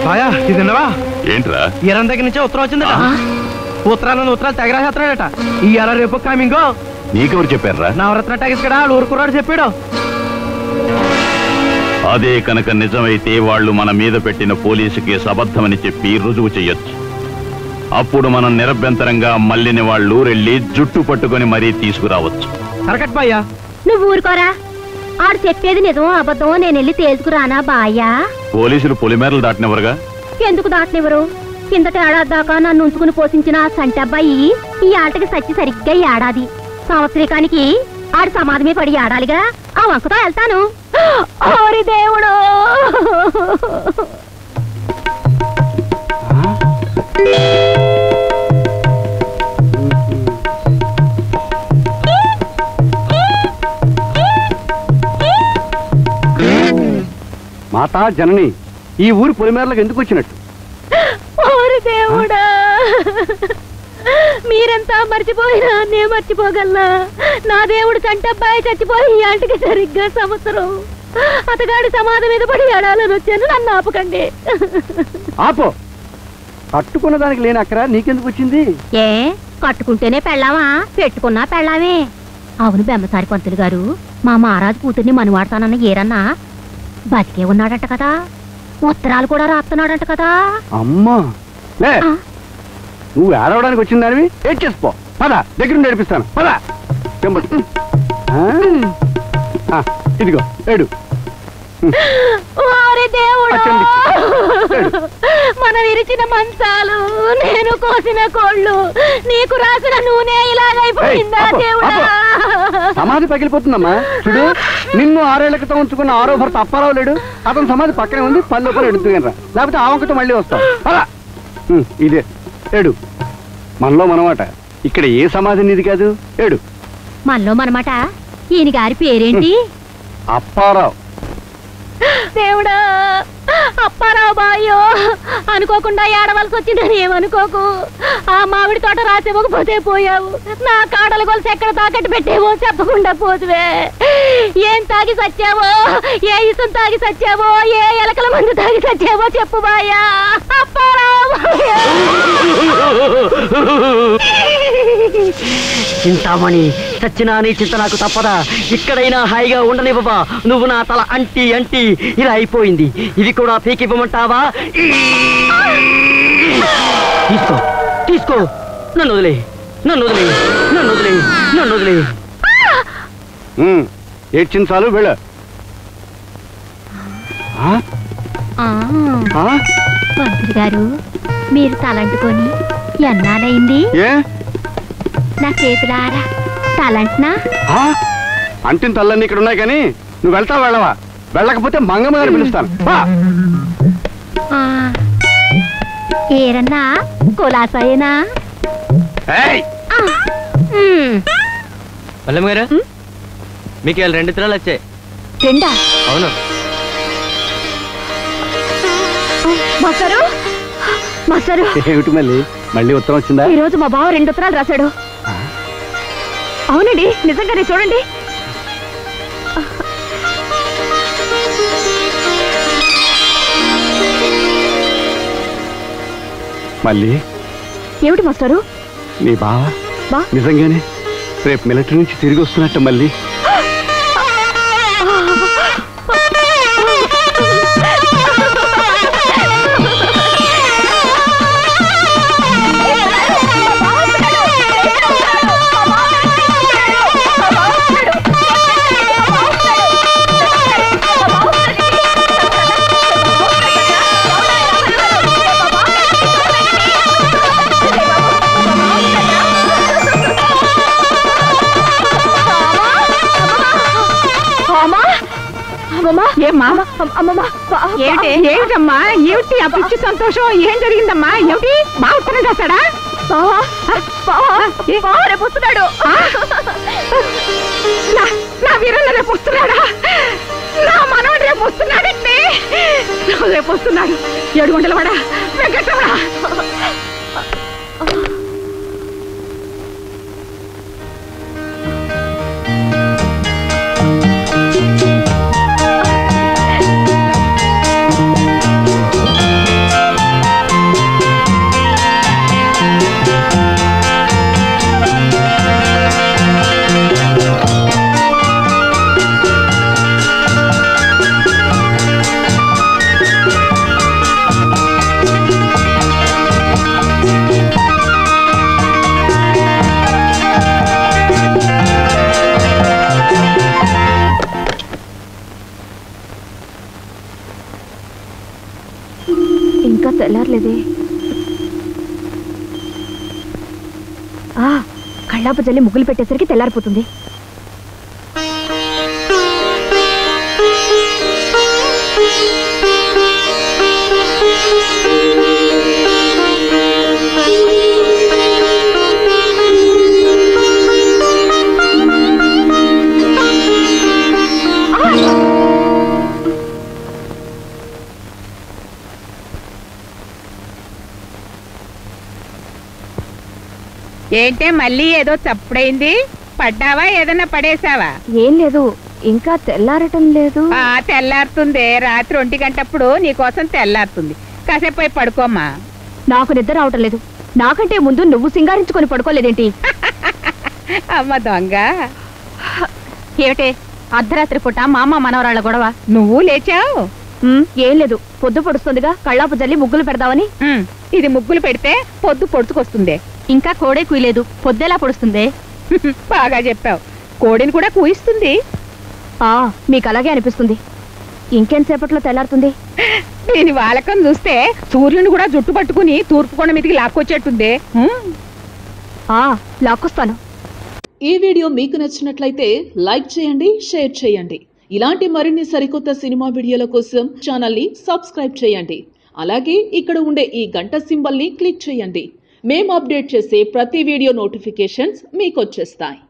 బాయా ఇది విన్నావా ఏంట్రా ఈరన్ దగ్గర నుంచి ఉత్తరం వచ్చిందట ఉత్తరాలను ఉత్తరాలు తెగ రాసేస్తున్నాడట ఇవాళ రేపు కమింగో నీకెవరు చెప్పారా నవరత్న టాకీస్ కూడా ఊరుకున్నాడు చెప్పాడు అదే కనుక నిజమైతే వాళ్ళు మన మీద పెట్టిన పోలీసు కేసు అబద్ధమని చెప్పి రుజువు చెయ్యొచ్చు అప్పుడు మనం నిరభ్యంతరంగా మళ్ళిన వాళ్ళు వెళ్ళి జుట్టు పట్టుకొని మరీ తీసుకురావచ్చు కరకట్ బాయ్యా నువ్వు ఊరుకోరా ఆడు చెప్పేది నిజమో అబద్ధమో నేను వెళ్ళి తేల్చుకురానా బాయ్యా పోలీసులు పొలిమేరలు దాటినవరుగా ఎందుకు దాటనివ్వరు కిందటి ఏడాది దాకా నన్ను ఉంచుకుని పోషించిన ఆ సంటి అబ్బాయి ఈ ఆటకి సచ్చి సరిగ్గా ఈ ఏడాది సంవత్సరికానికి ఆడి సమాధమే పడి ఏడాలిగా ఆ వంకతో వెళ్తాను ఓరి దేవుడు మాతా జనని ఈ ఊరు పొలిమేరలకు ఎందుకు వచ్చినట్టు ఓరి దేవుడా మీరంతా మర్చిపోయినా నే మర్చిపోగలనా నా దేవుడు చంటబ్బాయి చచ్చిపోయి ఈ ఆంటికి సరిగ్గా సంవత్సరం అతగాడి సమాధి మీద పడి ఏడాలని వచ్చాను నన్ను ఆపకండి ఆపో కట్టుకున్న దానికి లేని అక్కర నీకెందుకు వచ్చింది ఏ కట్టుకుంటేనే పెళ్ళావా పెట్టుకున్నా పెళ్ళామే అవును బెమ్మసారి పంతులు గారు మా మహారాజు కూతుర్ని మనువాడతానన్న ఏరన్నా బతికే ఉన్నాడంట కదా ఉత్తరాలు కూడా రాస్తున్నాడంట కదా అమ్మా లే ఆ, నువ్వు ఏడవడానికి వచ్చిన దానివి ఏం చేసుకో పద దగ్గర నుండి ఏడిపిస్తాను పద చెంబడు ఆ? ఆ, ఇదిగో ఏడు ఓరి దేవుడా అచ్చండి. ఏడు. మనం విరిచిన మంచాలు నేను కోసిన కోళ్ళు నీకు రాసిన నూనె ఇలాగైపోయిందా ఏయ్, ఆపు, దేవుడా సమాధి పగిలిపోతుందమ్మా చూడు నిన్ను ఆరేళ్ల క్రితం ఉంచుకున్న ఆరో భర్త అప్పారావు లేడు అతని సమాధి పక్కనే ఉంది పని లోపల ఎడుతుగా లేకపోతే ఆ వంకతో మళ్ళీ వస్తాం పద ఉమ్, ఇదే ఏడు మనలో మనమాట ఇక్కడ ఏ సమాధి నీది కాదు ఏడు మనలో మనమాట ఈయన గారి పేరేంటి అప్పారావు దేవుడా అప్పారావు బాయ్యో అనుకోకుండా ఏడవలసి వచ్చిందని ఏమనుకోకు ఆ మామిడి తోట రాసివ్వకపోతే పోయావు నా కాడల గొలుసు ఎక్కడ తాకట్టు పెట్టేవో చెప్పకుండా పోతువే ఏం తాగి సచ్చావో ఏ ఇసం తాగి సచ్చావో ఏ ఎలకల మందు తాగి సచ్చావో చెప్పు బాయ్యా అప్పారావు బాయ్యా. చింతామణి చచ్చినా నీ చింత నాకు తప్పదా ఇక్కడైనా హాయిగా ఉండనివ్వవా నువ్వు నా తల అంటి అంటి ఇలా అయిపోయింది ఇది కూడా పీకివ్వమంటావా తీసుకో తీసుకో నన్ను వదిలే నన్ను వదిలే నన్ను వదిలే నన్ను వదిలే ఉమ్, ఏడ్చిన చాలు వెళ్ళు ఆ? ఆ, ఆ? పంతులు గారు మీరు తలంటుకొని ఎన్నాలైంది ఏ నా చేతులారా తలంటున్నా ఆ? అంటిన తల్లన్నీ ఇక్కడ ఉన్నాయి కానీ నువ్వు వెళ్తావా వెళ్ళవా వెళ్ళకపోతే మంగమ్మ గారిని పిలుస్తాను వా. ఆ, ఏరన్నా కులాసాయేనా ఏయ్! ఆ, ఉమ్, పల్లెమ్మ గారు మీకు ఇవాళ రెండు ఇతరాలు వచ్చాయి రెండా అవును మాస్టారు మాస్టారు ఏమిటి మళ్ళీ మళ్ళీ ఉత్తరం వచ్చిందా ఈ రోజు మా బావ రెండు ఉత్తరాలు రాశాడు అవునండి నిజంగానే చూడండి మళ్ళీ ఏమిటి మాస్టారు నీ బావ బా నిజంగానే రేపు మిలిటరీ నుంచి తిరిగి వస్తున్నట్ట మళ్ళీ ఏమ్మా ఏమిటి ఏమిటమ్మా ఏమిటి ఆ పిచ్చి సంతోషం ఏం జరిగిందమ్మా ఏమిటి బాగా ఉత్తరం రాశాడా రేపు వస్తున్నాడు నా నా వీరన్న రేపు వస్తున్నాడా నా మనవడు రేపు వస్తున్నాడండి రేపు వస్తున్నాడు ఏడు గంటల వాడా వెంకటరమణ ఆ ఆ కళ్ళాపు జల్లి ముగ్గులు పెట్టేసరికి తెల్లారిపోతుంది ఏంటే మళ్ళీ ఏదో చప్పుడైంది పడ్డావా ఏదన్నా పడేసావా ఏం లేదు ఇంకా తెల్లారటం లేదు ఆ తెల్లారుతుంది రాత్రి ఒంటి గంటప్పుడు నీకోసం తెల్లారుతుంది కాసేపు పోయి పడుకోమ్మా నాకు నిద్ర రావటం లేదు నాకంటే ముందు నువ్వు సింగారించుకొని పడుకోలేదేంటి అమ్మ దొంగ ఏమిటే అర్ధరాత్రి పూట మా అమ్మ మనవరాళ్ళ గొడవ నువ్వు లేచావు ఉమ్, ఏం లేదు పొద్దు పొడుస్తుందిగా కళ్ళాపు జల్లి ముగ్గులు పెడదామని ఉమ్, ఇది ముగ్గులు పెడితే పొద్దు పొడుచుకొస్తుంది ఇంకా కోడే కుయలేదు పొద్దెలా పొడుస్తుంది బాగా చెప్పావు కోడిని కూడా కూయిస్తుంది ఆ మీకు అలాగే అనిపిస్తుంది ఇంకెంతసేపట్లో తెల్లారుతుంది దీని వాలకం చూస్తే సూర్యుని కూడా జుట్టు పట్టుకుని తూర్పు కొండ మీదకి లాక్కొచ్చేట్టుంది ఉమ్. ఆ లాక్కొస్తాను ఈ వీడియో మీకు నచ్చినట్లయితే లైక్ చేయండి షేర్ చేయండి ఇలాంటి మరిన్ని సరికొత్త సినిమా వీడియోల కోసం ఛానల్ని సబ్స్క్రైబ్ చేయండి అలాగే ఇక్కడ ఉండే ఈ గంట సింబల్ని క్లిక్ చేయండి మేము అప్డేట్ చేసే ప్రతి వీడియో నోటిఫికేషన్స్ మీకు వచ్చేస్తాయి